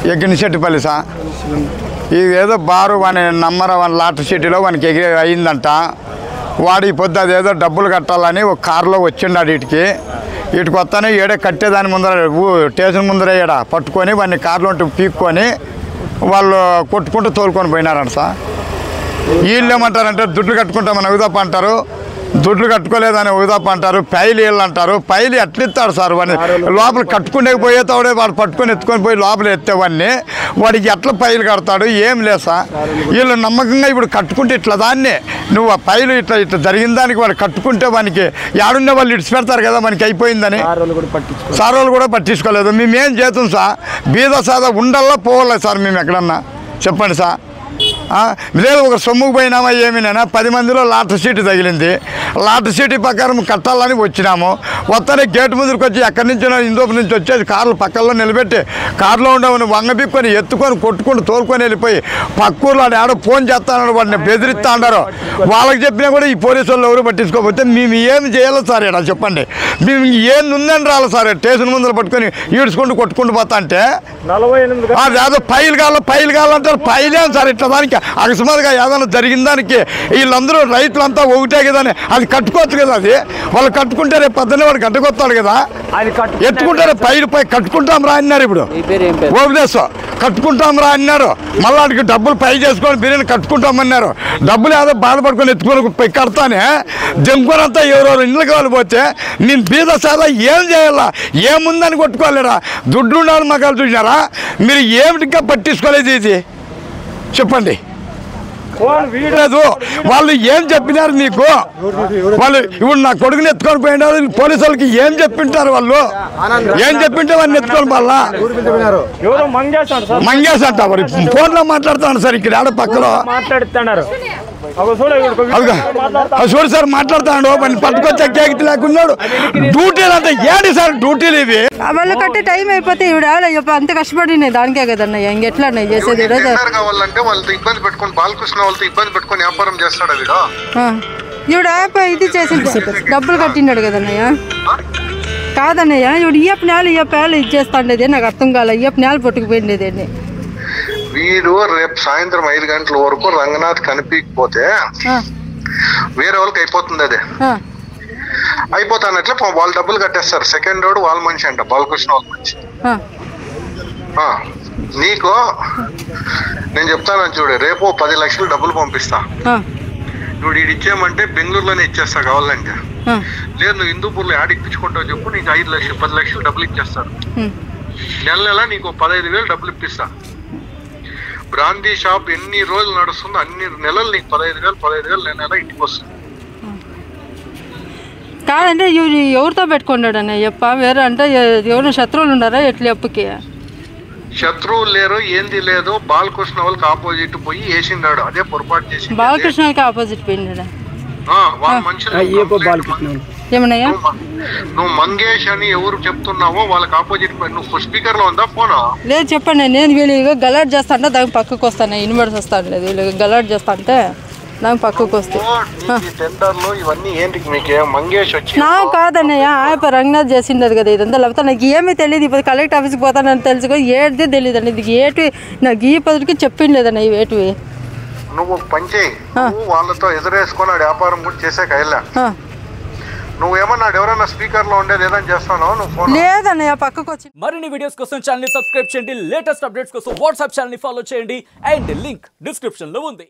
ఎగ్గినిశెట్టిపల్లి sir ఇది ఏదో బారు వాని నమ్మర వాని లాటరీ సిటీలో వానికి ఎగిరి అయిందంట వాడు ఈ పొద్దు అదేదో డబ్బులు కట్టాలని ఒక కారులో వచ్చిండాడు వీటికి వీటికి వస్తానే ఏడే కట్టేదాని ముందర ఊ- స్టేషన్ ముందర ఏడ పట్టుకొని వాడిని కారులో ఉంటే పీక్కొని వాళ్ళు కొట్టుకుంటూ తోలుకొని పోయినారంట సార్ వీళ్ళు ఏమంటారంటే దుడ్లు కట్టుకుంటామని ఉదాప అంటారు దుడ్లు కట్టుకోలేదని ఉదాప అంటారు పైలు వీళ్ళు అంటారు పైలు ఎట్లిస్తాడు సార్ వాడిని లోపల కట్టుకునే పోయేతాడే వాడు పట్టుకొని ఎత్తుకొని పోయి లోపల ఎత్తేవాడిని వాడికి ఎట్లా పైలు కడతాడు ఏం లేదు సార్ వీళ్ళు నమ్మకంగా ఇప్పుడు కట్టుకుంటే ఇట్లా దాన్ని నువ్వు ఆ పైలు ఇట్లా ఇట్లా జరిగిన దానికి వాడు కట్టుకుంటే వానికి యాడున్న వాళ్ళు ఇడిచి పెడతారు కదా మనకి అయిపోయిందని ఆరోళ్ళు కూడా పట్టించుకో సార్ వాళ్ళు కూడా పట్టించుకోలేదు మేమేం చేస్తాం సార్ బీద సాదా ఉండల్లా పోవాలి సార్ మేము ఎక్కడన్నా చెప్పండి సార్ ఆ, లేదు ఒక సొమ్ముకు పోయినామా ఏమినైనా పది మందిలో లాటరీ సీటు తగిలింది లాటరీ సీటు ప్రకారం కట్టాలని వచ్చినాము వస్తానే గేటు ముందుకు వచ్చి ఎక్కడి నుంచో ఇందోపు నుంచి వచ్చేసి కార్లు పక్కల్లో నిలబెట్టి కారులో ఉండవని వంగబిక్కొని ఎత్తుకొని కొట్టుకొని తోలుకొని వెళ్ళిపోయి పక్కూర్లో ఆడ ఆడ ఫోన్ చేస్తానని వాడిని బెదిరిస్తా అన్నారు వాళ్ళకి చెప్పినా కూడా ఈ పోలీసు వాళ్ళు ఎవరు పట్టించుకోకపోతే మేము ఏమి చేయాలి సార్ ఇక్కడ చెప్పండి మేము ఏంది ఉందని రాలి సార్ స్టేషన్ ముందర పట్టుకొని ఈడ్చుకుంటూ కొట్టుకుంటూ పోతా అంటే నలభై ఎనిమిది ఆ ఏదో పైలు కావాలి పైలు కావాలంటారు పైలే సార్ ఇట్లా దానికి అకస్మాత్తుగా ఏదైనా జరిగిన దానికి వీళ్ళందరూ రైతులంతా ఒకటే కదా అని అది కట్టుకోవచ్చు కదా అది వాళ్ళు కట్టుకుంటే రేపు పొద్దున్నే వాడు కట్టుకొస్తాడు కదా అది కట్టు ఎత్తుకుంటారు పైలు పై కట్టుకుంటాం రా అన్నారు ఇప్పుడు మీ పేరు ఏం పేరు ఓపెనేశ్వర కట్టుకుంటాం రా అన్నారు మళ్ళీ వాడికి డబ్బులు పై చేసుకొని బిర్యానీ కట్టుకుంటామన్నారు డబ్బులు ఏదో బాధపడుకొని ఎత్తుకొని పోయి కడతానే జంకునంతా ఎవరెవరు ఇళ్ళకి వాళ్ళు పోతే నేను బీద సాదా ఏం చేయాలా ఏముందని కొట్టుకోలేరా దుడ్లు ఉండాలని మగాలు చూసినారా మీరు ఏమిటిగా పట్టించుకోలేదు ఇది చెప్పండి ఫోన్ వీడియో లేదు వాళ్ళు ఏం చెప్పినారు మీకు వాళ్ళు ఇప్పుడు నా కొడుకుని ఎత్తుకొని పోయినారు పోలీసు వాళ్ళకి ఏం చెప్పింటారు వాళ్ళు ఏం చెప్పింటే వాళ్ళని ఎత్తుకొని వాళ్ళ ఎవరో మంగేశాడు సార్ మంగేష్ అంట మరి ఫోన్లో మాట్లాడుతాను సార్ ఇక్కడ ఆడ పక్కలో మాట్లాడుతున్నారు ఒక చూడ ఇక్కడ ఒక అదిగో మాట్లాడతా ఆ చూడు సార్ మాట్లాడుతాడు మరి పట్టుకొచ్చే కేక్ లేకున్నాడు డ్యూటీలు అంతా ఏంటి సార్ డ్యూటీలు ఇవి వాళ్ళు కట్టే టైం అయిపోతే ఇవిడ అయ్యప్ప అంత కష్టపడి దానికే కదన్నయ్య ఇంకెట్లా అన్నయ్య చేసేది ఈరోజు టెండర్ కావాలంటే వాళ్ళతో ఇబ్బంది పెట్టుకొని బాలకృష్ణ వాళ్ళతో ఇబ్బంది పెట్టుకొని వ్యాపారం చేస్తాడు వీడు ఆ. ఈవిడ అయ్యప్ప ఇది చేసింది డబ్బులు కట్టినాడు కదన్నయ్య కాదన్నయ్య ఇవిడ ఇయ్యప్ప నేల ఇయ్యప్ప నేల ఇది చేస్తాండేది నాకు అర్థం కాలే ఇయ్యప్ప నేల పట్టుకుపోయిండేది అని వీడు రేపు సాయంత్రం ఐదు గంటల వరకు రంగనాథ్ కనిపించకపోతే ఆ, వేరే వాళ్ళకి అయిపోతుంది అది ఆ, అయిపోతానట్లే పా- వాళ్ళు డబ్బులు కట్టేస్తారు సెకండ్ రోడ్ వాళ్ళ మనిషి అంట బాలకృష్ణ వాళ్ళ మనిషి ఆ. ఆ, నీకు నేను చెప్తాను చూడు రేపు ఓ పది లక్షలు డబ్బులు పంపిస్తా ఆ, నువ్వు ఇది ఇచ్చేయమంటే బెంగళూరులోనే ఇచ్చేస్తా కావాలంటే ఆ. లేదు నువ్వు హిందూపూర్లో యాడ్ ఇప్పించుకుంటావు చెప్పు నీకు ఐదు లక్షలు పది లక్షలు డబ్బులు ఇచ్చేస్తారు ఉమ్. నెల నెల నీకు పదహైదు వేలు డబ్బులు ఇప్పిస్తా బ్రాందీ షాప్ ఎన్ని రోజులు నడుస్తుందో అన్ని నెలలు నీకు పదహైదు వేలు పదహైదు వేలు నెల నెల ఇంటికి వస్తుంది కాదంటే ఇవి ఎవరితో పెట్టుకున్నాడు అన్నయ్య అయ్యప్ప వేరే అంటే ఎ- ఎవరైనా శత్రువులు ఉన్నారా ఎట్లా అప్పుకి శత్రువులు లేరు ఏంది లేదు బాలకృష్ణ వాళ్ళకి ఆపోజిట్ పోయి వేసిండాడు అదే పొరపాటు చేసి బాలకృష్ణకి ఆపోజిట్ పోయినాడా వాళ్ళ మనుషులు అయ్యప్ప complaint బాలకృష్ణ మం- ఏమన్నయ్య నువ్వు మ- నువ్వు మంగేష్ అని ఎవరు చెప్తున్నావో వాళ్ళకి ఆపోజిట్ నువ్వు స్పీకర్ లో ఉందా ఫోన్ లేదు చెప్పండి నేను వీళ్ళు ఇగో గలాట్ చేస్తా అంటే దానికి పక్కకు వస్తాను ఇన్వర్స్ వస్తాను లేదు వీళ్ళు గలాట్ చేస్తా అంటే దానికి పక్కకు వస్తే టెండర్లు ఇవన్నీ ఏంటి మీకు మంగేష్ వచ్చి నా కాదన్నయ్య ఆయప్ప రంగనాథ్ చేసిండదు కదా ఇదంతా లేకపోతే నాకు ఏమీ తెలియదు ఇప్పుడు కలెక్టర్ ఆఫీస్కి పోతానని తెలుసుకో ఏది తెలియదు అండి ఇది ఏటి నాకు ఈ పదికి చెప్పిండలేదన్న ఇవి ఏటివి నువ్వు పనిచేయి నువ్వు వాళ్ళతో ఎదురేసుకొని ఆడ వ్యాపారం కూడా చేసే కైలా ఆ. నువ్వు ఏమన్నాడు ఎవరైనా స్పీకర్ లో ఉండేది ఏదైనా చేస్తానో నువ్వు ఫోన్ లేదన్నయ్య పక్కకు వచ్చి మరిన్ని వీడియోస్ కోసం ఛానల్ ని సబ్స్క్రైబ్ చేయండి లేటెస్ట్ అప్డేట్స్ కోసం వాట్సాప్ ఛానల్ ని ఫాలో చేయండి అండ్ లింక్ డిస్క్రిప్షన్ లో ఉంది